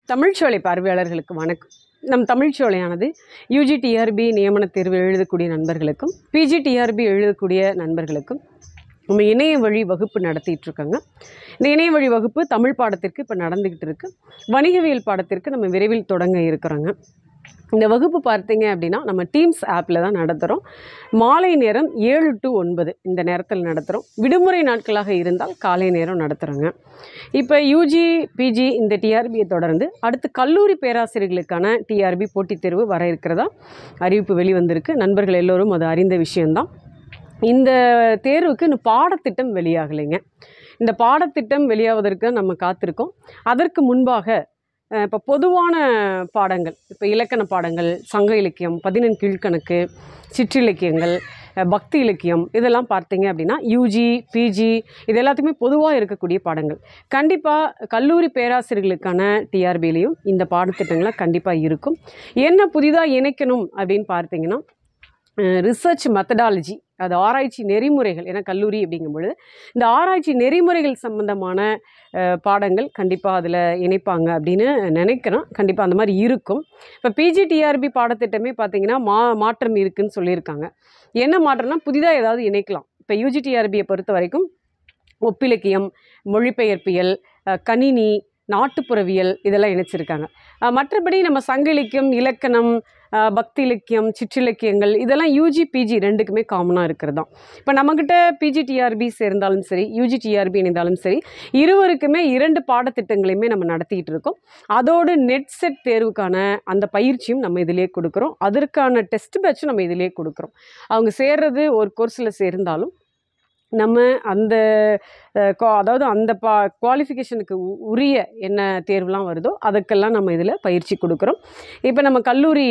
தமிழ்ச்சோலை பார்வையாளர்களுக்கு வணக்கம் நம் தமிழ்ச்சோலையானது யூஜி டிஆர்பி நியமன தேர்வு எழுதக்கூடிய நண்பர்களுக்கும் பிஜி டிஆர்பி எழுதக்கூடிய நண்பர்களுக்கும் நம்ம இணைய வழி வகுப்பு நடத்திட்டு இருக்கோங்க இந்த இணைய வழி வகுப்பு தமிழ் பாடத்திற்கு இப்போ நடந்துக்கிட்டு இருக்கு வணிகவியல் பாடத்திற்கு நம்ம விரைவில் தொடங்க இருக்கிறோங்க இந்த வகுப்பு பார்த்தீங்க அப்படின்னா நம்ம டீம்ஸ் ஆப்பில் தான் நடத்துகிறோம் மாலை நேரம் ஏழு டு ஒன்பது இந்த நேரத்தில் நடத்துகிறோம் விடுமுறை நாட்களாக இருந்தால் காலை நேரம் நடத்துகிறோங்க இப்போ யூஜி பிஜி இந்த டிஆர்பியை தொடர்ந்து அடுத்து கல்லூரி பேராசிரியர்களுக்கான டிஆர்பி போட்டித் தேர்வு வர இருக்கிறதா அறிவிப்பு வெளிவந்திருக்கு நண்பர்கள் எல்லோரும் அது அறிந்த விஷயம்தான் இந்த தேர்வுக்கு இன்னும் பாடத்திட்டம் வெளியாகலைங்க இந்த பாடத்திட்டம் வெளியாவதற்கு நம்ம காத்திருக்கோம் அதற்கு முன்பாக இப்போ பொதுவான பாடங்கள் இப்போ இலக்கண பாடங்கள் சங்க இலக்கியம் பதினெண் கீழ்க்கணக்கு சிற்றிலக்கியங்கள் அஹ், பக்தி இலக்கியம் இதெல்லாம் பார்த்தீங்க அப்படின்னா யூஜி பிஜி இது எல்லாத்துக்குமே பொதுவாக இருக்கக்கூடிய பாடங்கள் கண்டிப்பாக கல்லூரி பேராசிரியர்களுக்கான டிஆர்பிலையும் இந்த பாடத்திட்டங்கள்லாம் கண்டிப்பாக இருக்கும் என்ன புதிதாக இணைக்கணும் அப்படின்னு பார்த்தீங்கன்னா ரிசர்ச் மெத்தடாலஜி அது ஆராய்ச்சி நெறிமுறைகள் ஏன்னா கல்லூரி அப்படிங்கும் பொழுது இந்த ஆராய்ச்சி நெறிமுறைகள் சம்பந்தமான அஹ், பாடங்கள் கண்டிப்பாக அதில் இணைப்பாங்க அப்படின்னு நினைக்கிறேன் கண்டிப்பாக அந்த மாதிரி இருக்கும் இப்போ பிஜிடிஆர்பி பாடத்திட்டமே பார்த்தீங்கன்னா மா மாற்றம் இருக்குன்னு சொல்லியிருக்காங்க என்ன மாற்றம்னா புதிதாக ஏதாவது இணைக்கலாம் இப்போ யூஜிடிஆர்பியை பொறுத்த வரைக்கும் ஒப்பிலக்கியம் மொழிபெயர்ப்பியல் அஹ், கணினி நாட்டுப்புறவியல் இதெல்லாம் இணைச்சிருக்காங்க அஹ், மற்றபடி நம்ம சங்க இலக்கியம் இலக்கணம் அஹ், பக்தி இலக்கியம் சிற்றிலக்கியங்கள் இதெல்லாம் யூஜி பிஜி ரெண்டுக்குமே காமனாக இருக்கிறது தான் இப்போ நம்மக்கிட்ட பிஜிடிஆர்பி சேர்ந்தாலும் சரி யூஜிடிஆர்பி இணைந்தாலும் சரி இருவருக்குமே இரண்டு பாடத்திட்டங்களையுமே நம்ம நடத்திக்கிட்டு இருக்கோம் அதோடு நெட் செட் தேர்வுக்கான அந்த பயிற்சியும் நம்ம இதிலே கொடுக்குறோம் அதற்கான டெஸ்ட் பேட்சும் நம்ம இதிலே கொடுக்குறோம் அவங்க சேர்றது ஒரு கோர்ஸில் சேர்ந்தாலும் நம்ம அந்த அஹ், கோ- அதாவது அந்த பா குவாலிஃபிகேஷனுக்கு உரிய என்ன தேர்வுலாம் வருதோ அதுக்கெல்லாம் நம்ம இதில் பயிற்சி கொடுக்குறோம் இப்போ நம்ம கல்லூரி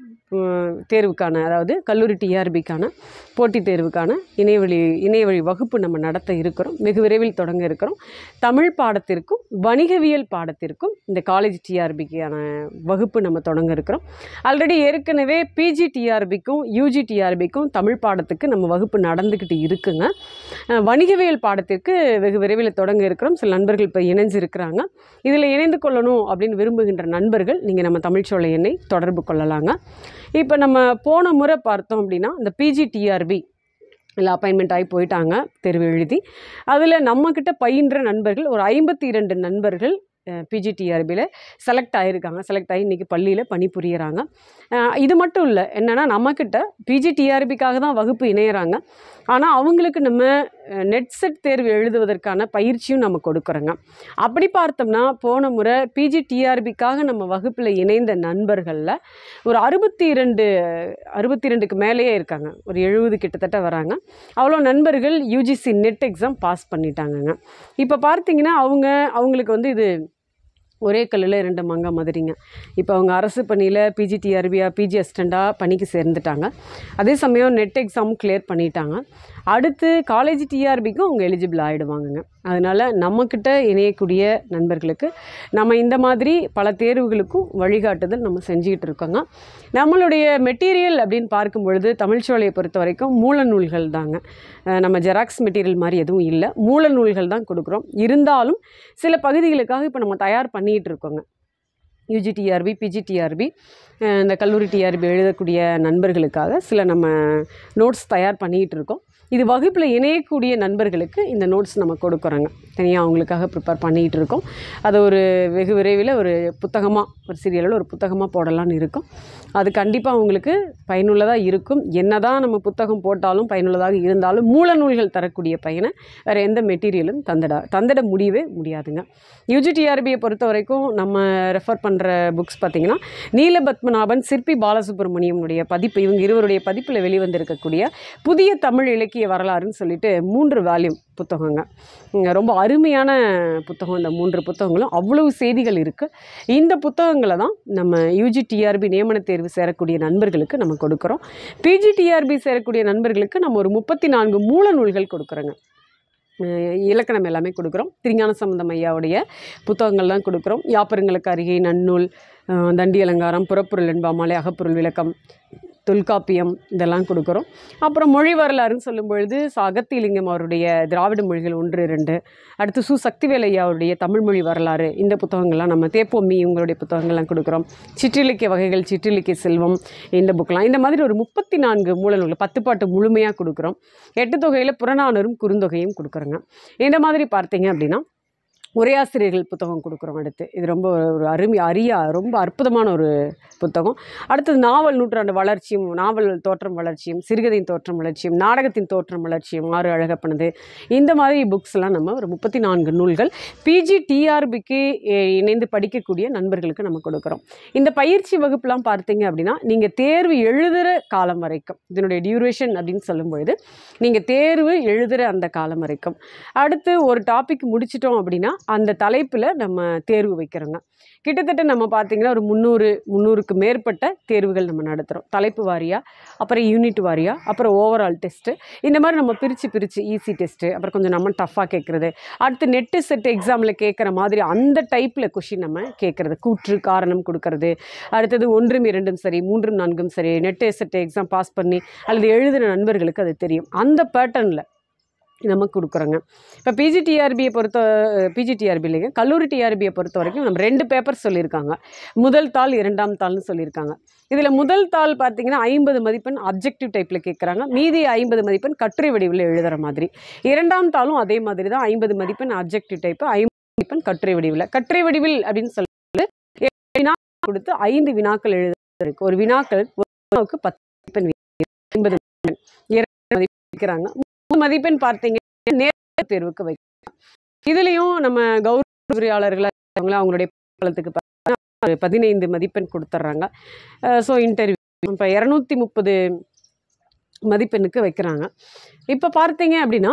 உம், தேர்வுக்கான அதாவது கல்லூரி டிஆர்பிக்கான போட்டித் தேர்வுக்கான இணையவழி இணையவழி வகுப்பு நம்ம நடத்த இருக்கிறோம் வெகு விரைவில் தொடங்க இருக்கிறோம் தமிழ் பாடத்திற்கும் வணிகவியல் பாடத்திற்கும் இந்த காலேஜ் டிஆர்பிக்கான வகுப்பு நம்ம தொடங்க இருக்கிறோம் ஆல்ரெடி ஏற்கனவே பிஜி டிஆர்பிக்கும் யூஜி டிஆர்பிக்கும் தமிழ் பாடத்துக்கு நம்ம வகுப்பு நடந்துக்கிட்டு இருக்குங்க அஹ் வணிகவியல் பாடத்திற்கு வெகு விரைவில் தொடங்க இருக்கிறோம் சில நண்பர்கள் இப்போ இணைஞ்சிருக்கிறாங்க இதில் இணைந்து கொள்ளணும் அப்படின்னு விரும்புகின்ற நண்பர்கள் நீங்கள் நம்ம தமிழ்ச்சோலை எண்ணை தொடர்பு கொள்ளலாங்க இப்போ நம்ம போன முறை பார்த்தோம் அப்படின்னா இந்த பிஜி டிஆர்பி இல்லை அப்பாயின்மெண்ட் ஆகி போயிட்டாங்க தேர்வு எழுதி அதில் நம்மக்கிட்ட பயின்ற நண்பர்கள் ஒரு ஐம்பத்தி இரண்டு நண்பர்கள் பிஜிடிஆர்பியில் செலக்ட் ஆகியிருக்காங்க செலக்ட் ஆகி இன்றைக்கி பள்ளியில் பணிபுரியறாங்க அஹ் இது மட்டும் இல்லை என்னென்னா நம்மக்கிட்ட பிஜிடிஆர்பிக்காக தான் வகுப்பு இணையறாங்க ஆனால் அவங்களுக்கு நம்ம நெட் செட் தேர்வு எழுதுவதற்கான பயிற்சியும் நம்ம கொடுக்குறோங்க அப்படி பார்த்தோம்னா போன முறை பிஜிடிஆர்பிக்காக நம்ம வகுப்பில் இணைந்த நண்பர்களில் ஒரு அறுபத்தி இரண்டு அறுபத்தி ரெண்டுக்கு மேலேயே இருக்காங்க ஒரு எழுபது கிட்டத்தட்ட வராங்க அவ்வளோ நண்பர்கள் யூஜிசி நெட் எக்ஸாம் பாஸ் பண்ணிட்டாங்கங்க இப்போ பார்த்தீங்கன்னா அவங்க அவங்களுக்கு வந்து இது ஒரே கல்லில் ரெண்டு மங்க மாதிரிங்க இப்போ அவங்க அரசு பணியில் பிஜிடிஆர்பியாக பிஜி அசிஸ்டண்ட்டாக பணிக்கு சேர்ந்துட்டாங்க அதே சமயம் நெட் எக்ஸாமும் கிளியர் பண்ணிட்டாங்க அடுத்து காலேஜ் டிஆர்பிக்கும் அவங்க எலிஜிபிள் ஆகிடுவாங்கங்க அதனால் நம்மக்கிட்ட இணையக்கூடிய நண்பர்களுக்கு நம்ம இந்த மாதிரி பல தேர்வுகளுக்கும் வழிகாட்டுதல் நம்ம செஞ்சுக்கிட்டு இருக்கோங்க நம்மளுடைய மெட்டீரியல் அப்படின்னு பார்க்கும் பொழுது தமிழ்ச்சோலையை பொறுத்த வரைக்கும் மூல நூல்கள் தாங்க அஹ் நம்ம ஜெராக்ஸ் மெட்டீரியல் மாதிரி எதுவும் இல்லை மூல நூல்கள் தான் கொடுக்குறோம் இருந்தாலும் சில பகுதிகளுக்காக இப்போ நம்ம தயார் பண்ணிகிட்டு இருக்கோங்க யூஜிடிஆர்பி பிஜிடிஆர்பி இந்த கல்லூரி டிஆர்பி எழுதக்கூடிய நண்பர்களுக்காக சில நம்ம நோட்ஸ் தயார் பண்ணிக்கிட்டு இருக்கோம் இது வகுப்பில் இணையக்கூடிய நண்பர்களுக்கு இந்த நோட்ஸ் நம்ம கொடுக்குறோங்க தனியாக அவங்களுக்காக ப்ரிப்பேர் பண்ணிக்கிட்டு இருக்கோம் அது ஒரு வெகு விரைவில் ஒரு புத்தகமாக ஒரு சீரியலில் ஒரு புத்தகமாக போடலான்னு இருக்கும் அது கண்டிப்பாக அவங்களுக்கு பயனுள்ளதாக இருக்கும் என்னதான் நம்ம புத்தகம் போட்டாலும் பயனுள்ளதாக இருந்தாலும் மூல நூல்கள் தரக்கூடிய பயனை வேறு எந்த மெட்டீரியலும் தந்திட தந்திட முடியவே முடியாதுங்க யூஜிடிஆர்பியை பொறுத்த வரைக்கும் நம்ம ரெஃபர் பண்ணுற புக்ஸ் பார்த்திங்கன்னா நீலபத்மநாபன் சிற்பி பாலசுப்ரமணியமுடைய பதிப்பு இவங்க இருவருடைய பதிப்பில் வெளிவந்திருக்கக்கூடிய புதிய தமிழ் இலக்கிய வரலாறுன்னு சொல்லிட்டு மூன்று வால்யூம் புத்தகங்க இங்க ரொம்ப அருமையான புத்தகம் இந்த மூன்று புத்தகங்களும் அவ்வளவு செய்திகள் இருக்குது இந்த புத்தகங்களை தான் நம்ம யூஜி டிஆர்பி நியமன தேர்வு சேரக்கூடிய நண்பர்களுக்கு நம்ம கொடுக்குறோம் பிஜி டிஆர்பி சேரக்கூடிய நண்பர்களுக்கு நம்ம ஒரு முப்பத்தி நான்கு மூல நூல்கள் கொடுக்குறோங்க அஹ் இலக்கணம் எல்லாமே கொடுக்குறோம் திருஞான சம்பந்தம் ஐயாவுடைய புத்தகங்கள்லாம் கொடுக்குறோம் யாப்பருங்களுக்கு அருகே நன்னூல் அஹ் தண்டி அலங்காரம் புறப்பொருள் என்பாமாலை அகப்பொருள் விளக்கம் தொல்காப்பியம் இதெல்லாம் கொடுக்குறோம் அப்புறம் மொழி வரலாறுன்னு சொல்லும் பொழுது ச அகத்தியலிங்கம் அவருடைய திராவிட மொழிகள் ஒன்று ரெண்டு அடுத்து சு சக்திவேல் ஐயா அவருடைய தமிழ் மொழி வரலாறு இந்த புத்தகங்கள்லாம் நம்ம தேப்பொம்மி இவங்களுடைய புத்தகங்கள்லாம் கொடுக்குறோம் சிற்றிலக்கிய வகைகள் சிற்றிலக்கிய செல்வம் இந்த புக்கெலாம் இந்த மாதிரி ஒரு முப்பத்தி நான்கு மூல நூல்கள் பத்து பாட்டு முழுமையாக கொடுக்குறோம் எட்டு தொகையில் புறநானூறும் குறுந்தொகையும் கொடுக்குறோங்க இந்த மாதிரி பார்த்தீங்க அப்படின்னா உரையாசிரியர்கள் புத்தகம் கொடுக்குறோம் அடுத்து இது ரொம்ப ஒரு அருமை அரிய ரொம்ப அற்புதமான ஒரு புத்தகம் அடுத்தது நாவல் நூற்றாண்டு வளர்ச்சியும் நாவல் தோற்றம் வளர்ச்சியும் சிறுகதையின் தோற்றம் வளர்ச்சியும் நாடகத்தின் தோற்றம் வளர்ச்சியும் ஆறு அழகப்பனது இந்த மாதிரி புக்ஸ்லாம் நம்ம ஒரு முப்பத்தி நான்கு நூல்கள் பிஜி டிஆர்பிக்கு இணைந்து படிக்கக்கூடிய நண்பர்களுக்கு நம்ம கொடுக்குறோம் இந்த பயிற்சி வகுப்புலாம் பார்த்தீங்க அப்படின்னா நீங்கள் தேர்வு எழுதுகிற காலம் வரைக்கும் இதனுடைய டியூரேஷன் அப்படின்னு சொல்லும்பொழுது நீங்கள் தேர்வு எழுதுகிற அந்த காலம் வரைக்கும் அடுத்து ஒரு டாபிக் முடிச்சிட்டோம் அப்படின்னா அந்த தலைப்பில் நம்ம தேர்வு வைக்கிறோங்க கிட்டத்தட்ட நம்ம பார்த்தீங்கன்னா ஒரு முந்நூறு முந்நூறுக்கு மேற்பட்ட தேர்வுகள் நம்ம நடத்துகிறோம் தலைப்பு வாரியாக அப்புறம் யூனிட் வாரியாக அப்புறம் ஓவரால் டெஸ்ட்டு இந்த மாதிரி நம்ம பிரித்து பிரித்து ஈஸி டெஸ்ட்டு அப்புறம் கொஞ்சம் நம்ம டஃப்பாக கேட்குறது அடுத்து நெட்டு செட் எக்ஸாமில் கேட்குற மாதிரி அந்த டைப்பில் கொஷின் நம்ம கேட்குறது கூற்று காரணம் கொடுக்கறது அடுத்தது ஒன்றும் இரண்டும் சரி மூன்றும் நான்கும் சரி நெட்டு செட் எக்ஸாம் பாஸ் பண்ணி அல்லது எழுதின நண்பர்களுக்கு அது தெரியும் அந்த பேட்டர்னில் நம்ம கொடுக்குறோங்க இப்போ பிஜிடிஆர்பியை பொறுத்த பிஜிடிஆர்பி இல்லைங்க கல்லூரி டிஆர்பியை பொறுத்த வரைக்கும் நம்ம ரெண்டு பேப்பர் சொல்லியிருக்காங்க முதல் தாள் இரண்டாம் தாள்னு சொல்லியிருக்காங்க இதில் முதல் தாள் பார்த்தீங்கன்னா ஐம்பது மதிப்பெண் அப்ஜெக்டிவ் டைப்பில் கேட்குறாங்க மீதி ஐம்பது மதிப்பெண் கட்டுரை வடிவில் எழுதுகிற மாதிரி இரண்டாம் தாளும் அதே மாதிரி தான் ஐம்பது மதிப்பெண் அப்ஜெக்டிவ் டைப்பு ஐம்பது மதிப்பெண் கட்டுரை வடிவில் கட்டுரை வடிவில் அப்படின்னு சொல்லிட்டு வினா கொடுத்து ஐந்து வினாக்கள் எழுதுறதுக்கு ஒரு வினாக்கள் ஒரு வினாவுக்கு பத்து மதிப்பெண் ஐம்பது மதிப்பெண் இரண்டு மதிப்பெண் வைக்கிறாங்க மூணு மதிப்பெண் பார்த்தீங்க நேர் தேர்வுக்கு வைக்கலாம் இதுலேயும் நம்ம கௌரவியாளர்களாக இருக்காங்களா அவங்களுடைய காலத்துக்கு பார்த்தீங்கன்னா ஒரு பதினைந்து மதிப்பெண் கொடுத்துட்றாங்க ஸோ இன்டர்வியூ இப்போ இரநூத்தி முப்பது மதிப்பெண்ணுக்கு வைக்கிறாங்க இப்போ பார்த்தீங்க அப்படின்னா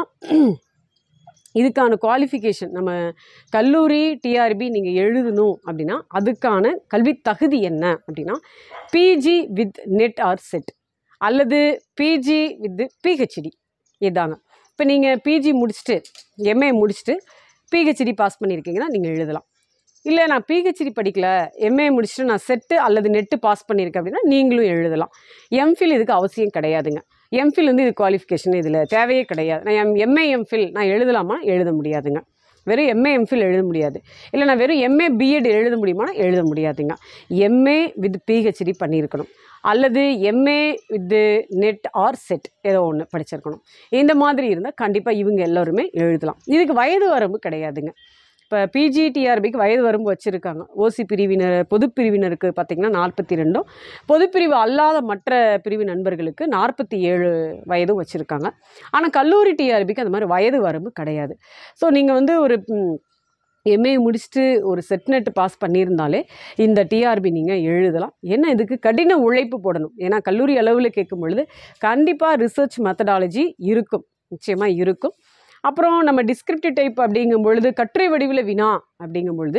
இதுக்கான குவாலிஃபிகேஷன் நம்ம கல்லூரி டிஆர்பி நீங்கள் எழுதணும் அப்படின்னா அதுக்கான கல்வி தகுதி என்ன அப்படின்னா PG with NET or SET அல்லது பிஜி வித் பிஹெச்டி இதாங்க இப்போ நீங்கள் பிஜி முடிச்சுட்டு எம்ஏ முடிச்சுட்டு பிஹெச்டி பாஸ் பண்ணியிருக்கீங்கன்னா நீங்கள் எழுதலாம் இல்லை நான் பிஹெச்டி படிக்கல எம்ஏ முடிச்சுட்டு நான் செட்டு அல்லது நெட்டு பாஸ் பண்ணியிருக்கேன் அப்படின்னா நீங்களும் எழுதலாம் எம்ஃபில் இதுக்கு அவசியம் கிடையாதுங்க எம்ஃபில் வந்து இது குவாலிஃபிகேஷன் இதில் தேவையே கிடையாது நான் எம் எம்ஏ எம்ஃபில் நான் எழுதலாமா எழுத முடியாதுங்க வெறும் எம்ஏ எம்ஃபில் எழுத முடியாது இல்லை நான் வெறும் எம்ஏ பிஎட் எழுத முடியுமானா எழுத முடியாதுங்க எம்ஏ வித் பிஹெச்டி பண்ணியிருக்கணும் அல்லது MA with NET or SET ஏதோ ஒன்று படிச்சிருக்கணும் இந்த மாதிரி இருந்தால் கண்டிப்பாக இவங்க எல்லோருமே எழுதலாம் இதுக்கு வயது வரம்பு கிடையாதுங்க இப்போ பிஜிடிஆர்பிக்கு வயது வரம்பு வச்சுருக்காங்க ஓசி பிரிவினர் பொது பிரிவினருக்கு பார்த்திங்கன்னா நாற்பத்தி ரெண்டும் பொதுப்பிரிவு அல்லாத மற்ற பிரிவு நண்பர்களுக்கு நாற்பத்தி ஏழு வயதும் வச்சுருக்காங்க ஆனால் கல்லூரி டிஆர்பிக்கு அந்த மாதிரி வயது வரம்பு கிடையாது ஸோ நீங்கள் வந்து ஒரு எம்ஏ முடிச்சுட்டு ஒரு செட்நெட் பாஸ் பண்ணியிருந்தாலே இந்த டிஆர்பி நீங்கள் எழுதலாம் என்ன இதுக்கு கடின உழைப்பு போடணும் ஏன்னா கல்லூரி அளவில் கேட்கும் பொழுது கண்டிப்பாக ரிசர்ச் மெத்தடாலஜி இருக்கும் நிச்சயமாக இருக்கும் அப்புறம் நம்ம டிஸ்கிரிப்டிவ் டைப் அப்படிங்கும் பொழுது கட்டுரை வடிவில் வினா அப்படிங்கும் பொழுது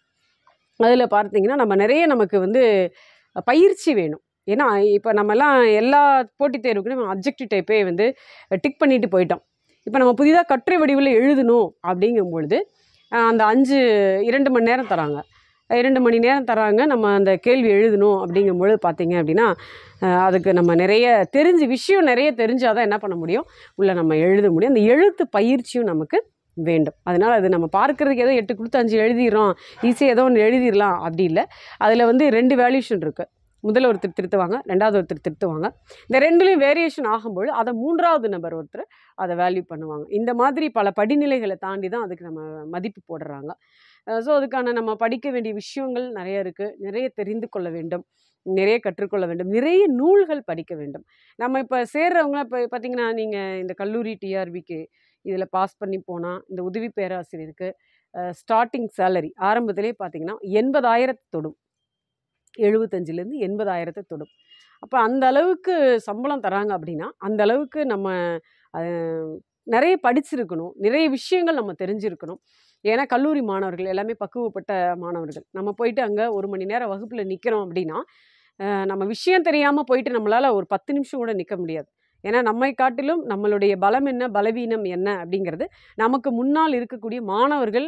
அதில் பார்த்தீங்கன்னா நம்ம நிறைய நமக்கு வந்து பயிற்சி வேணும் ஏன்னா இப்போ நம்மலாம் எல்லா போட்டித் தேர்வுக்கும் நம்ம அப்ஜெக்டிவ் டைப்பே வந்து டிக் பண்ணிட்டு போயிட்டோம் இப்போ நம்ம புதிதாக கட்டுரை வடிவில் எழுதணும் அப்படிங்கும் பொழுது அஹ், அந்த அஞ்சு இரண்டு மணி நேரம் தராங்க இரண்டு மணி நேரம் தராங்க நம்ம அந்த கேள்வி எழுதணும் அப்படிங்கும்பொழுது பார்த்தீங்க அப்படின்னா அஹ், அதுக்கு நம்ம நிறைய தெரிஞ்சு விஷயம் நிறைய தெரிஞ்சால் தான் என்ன பண்ண முடியும் உள்ள நம்ம எழுத முடியும் அந்த எழுத்து பயிற்சியும் நமக்கு வேண்டும் அதனால் அது நம்ம பார்க்குறதுக்கு ஏதோ எட்டு கொடுத்து அஞ்சு எழுதிடுறோம் ஈஸியாக ஏதோ ஒன்று எழுதிடலாம் அப்படி இல்லை அதில் வந்து ரெண்டு வேல்யூஷன் இருக்குது முதல்ல ஒருத்தர் திருத்துவாங்க ரெண்டாவது ஒருத்தர் திருத்துவாங்க இந்த ரெண்டுலேயும் வேரியேஷன் ஆகும்போது அதை மூன்றாவது நபர் ஒருத்தர் அதை வேல்யூ பண்ணுவாங்க இந்த மாதிரி பல படிநிலைகளை தாண்டி தான் அதுக்கு நம்ம மதிப்பு போடுறாங்க ஸோ அதுக்கான நம்ம படிக்க வேண்டிய விஷயங்கள் நிறைய இருக்குது நிறைய தெரிந்து கொள்ள வேண்டும் நிறைய கற்றுக்கொள்ள வேண்டும் நிறைய நூல்கள் படிக்க வேண்டும் நம்ம இப்போ சேர்றவங்க இப்போ பார்த்தீங்கன்னா நீங்கள் இந்த கல்லூரி டிஆர்பிக்கு இதில் பாஸ் பண்ணி போனால் இந்த உதவி பேராசிரியருக்கு ஸ்டார்டிங் சேலரி ஆரம்பத்திலே பார்த்தீங்கன்னா எண்பதாயிரத்தை தொடும் எழுபத்தஞ்சிலேருந்து எண்பதாயிரத்தை தொடும் அப்போ அந்த அளவுக்கு சம்பளம் தராங்க அப்படின்னா அந்த அளவுக்கு நம்ம அஹ், நிறைய படிச்சிருக்கணும் நிறைய விஷயங்கள் நம்ம தெரிஞ்சிருக்கணும் ஏன்னா கல்லூரி மாணவர்கள் எல்லாமே பக்குவப்பட்ட மாணவர்கள் நம்ம போயிட்டு அங்கே ஒரு மணி நேரம் வகுப்பில் நிற்கிறோம் அப்படின்னா அஹ், நம்ம விஷயம் தெரியாமல் போயிட்டு நம்மளால் ஒரு பத்து நிமிஷம் கூட நிற்க முடியாது ஏன்னா நம்மை காட்டிலும் நம்மளுடைய பலம் என்ன பலவீனம் என்ன அப்படிங்கிறது நமக்கு முன்னால் இருக்கக்கூடிய மாணவர்கள்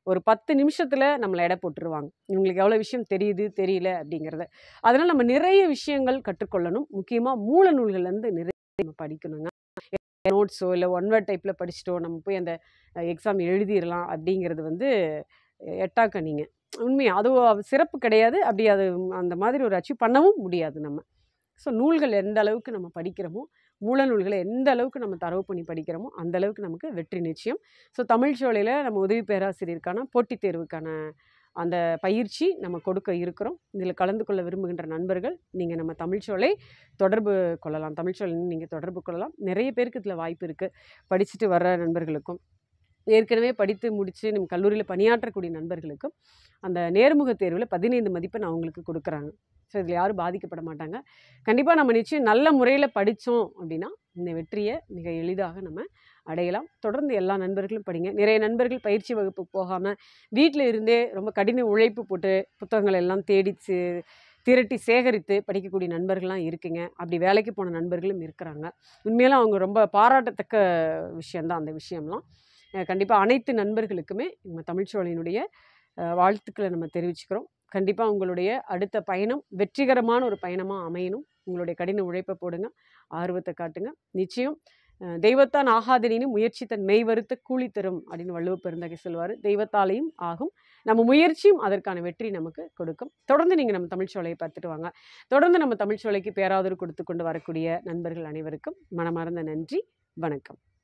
ஒரு பத்து நிமிஷத்தில் நம்மளை எடை போட்டுருவாங்க இவங்களுக்கு எவ்வளோ விஷயம் தெரியுது தெரியல அப்படிங்கிறத அதனால் நம்ம நிறைய விஷயங்கள் கற்றுக்கொள்ளணும் முக்கியமாக மூல நூல்கள்லேருந்து நிறைய நம்ம படிக்கணுங்க நோட்ஸோ இல்லை ஒன் வேர்ட் டைப்பில் படிச்சிட்டோ நம்ம போய் அந்த எக்ஸாம் எழுதிடலாம் அப்படிங்கிறது வந்து எட்டாக்கணிங்க உண்மையா அது சிறப்பு கிடையாது அப்படி அது அந்த மாதிரி ஒரு அச்சீவ் பண்ணவும் முடியாது நம்ம ஸோ நூல்கள் எந்த அளவுக்கு நம்ம படிக்கிறோமோ மூல நூல்களை எந்த அளவுக்கு நம்ம தரவு பண்ணி படிக்கிறோமோ அந்த அளவுக்கு நமக்கு வெற்றி நிச்சயம் ஸோ தமிழ் சோலையில் நம்ம உதவி பேராசிரியருக்கான போட்டித் தேர்வுக்கான அந்த பயிற்சி நம்ம கொடுக்க இருக்கிறோம் இதில் கலந்து கொள்ள விரும்புகின்ற நண்பர்கள் நீங்கள் நம்ம தமிழ்ச்சோலை தொடர்பு கொள்ளலாம் தமிழ்ச்சோலை நீங்கள் தொடர்பு கொள்ளலாம் நிறைய பேருக்கு இதில் வாய்ப்பு இருக்குது படிச்சுட்டு வர்ற நண்பர்களுக்கும் ஏற்கனவே படித்து முடித்து நம்ம கல்லூரியில் பணியாற்றக்கூடிய நண்பர்களுக்கும் அந்த நேர்முக தேர்வில் பதினைந்து மதிப்பெண் அவங்களுக்கு கொடுக்குறாங்க ஸோ இதில் யாரும் பாதிக்கப்பட மாட்டாங்க கண்டிப்பாக நம்ம நிச்சயம் நல்ல முறையில் படித்தோம் அப்படின்னா இந்த வெற்றியை மிக எளிதாக நம்ம அடையலாம் தொடர்ந்து எல்லா நண்பர்களும் படிங்க நிறைய நண்பர்கள் பயிற்சி வகுப்பு போகாமல் வீட்டில் இருந்தே ரொம்ப கடின உழைப்பு போட்டு புத்தகங்கள் எல்லாம் தேடி சி- திரட்டி சேகரித்து படிக்கக்கூடிய நண்பர்கள்லாம் இருக்குங்க அப்படி வேலைக்கு போன நண்பர்களும் இருக்கிறாங்க உண்மையிலும் அவங்க ரொம்ப பாராட்டத்தக்க விஷயந்தான் அந்த விஷயம்லாம் கண்டிப்பாக அனைத்து நண்பர்களுக்குமே நம்ம தமிழ்ச்சோலையினுடைய அஹ், வாழ்த்துக்களை நம்ம தெரிவிச்சுக்கிறோம் கண்டிப்பாக உங்களுடைய அடுத்த பயணம் வெற்றிகரமான ஒரு பயணமாக அமையணும் உங்களுடைய கடின உழைப்பை போடுங்க ஆர்வத்தை காட்டுங்க நிச்சயம் அஹ், தெய்வத்தான் ஆகாதனினும் முயற்சி தன் மெய் வருத்த கூலி தரும் அப்படின்னு வள்ளுவ பெருந்தகை சொல்லுவார் தெய்வத்தாலையும் ஆகும் நம்ம முயற்சியும் அதற்கான வெற்றி நமக்கு கொடுக்கும் தொடர்ந்து நீங்கள் நம்ம தமிழ்ச்சோலையை பார்த்துட்டு வாங்க தொடர்ந்து நம்ம தமிழ்ச்சோலைக்கு பேராதரவு கொடுத்து கொண்டு வரக்கூடிய நண்பர்கள் அனைவருக்கும் மனமார்ந்த நன்றி வணக்கம்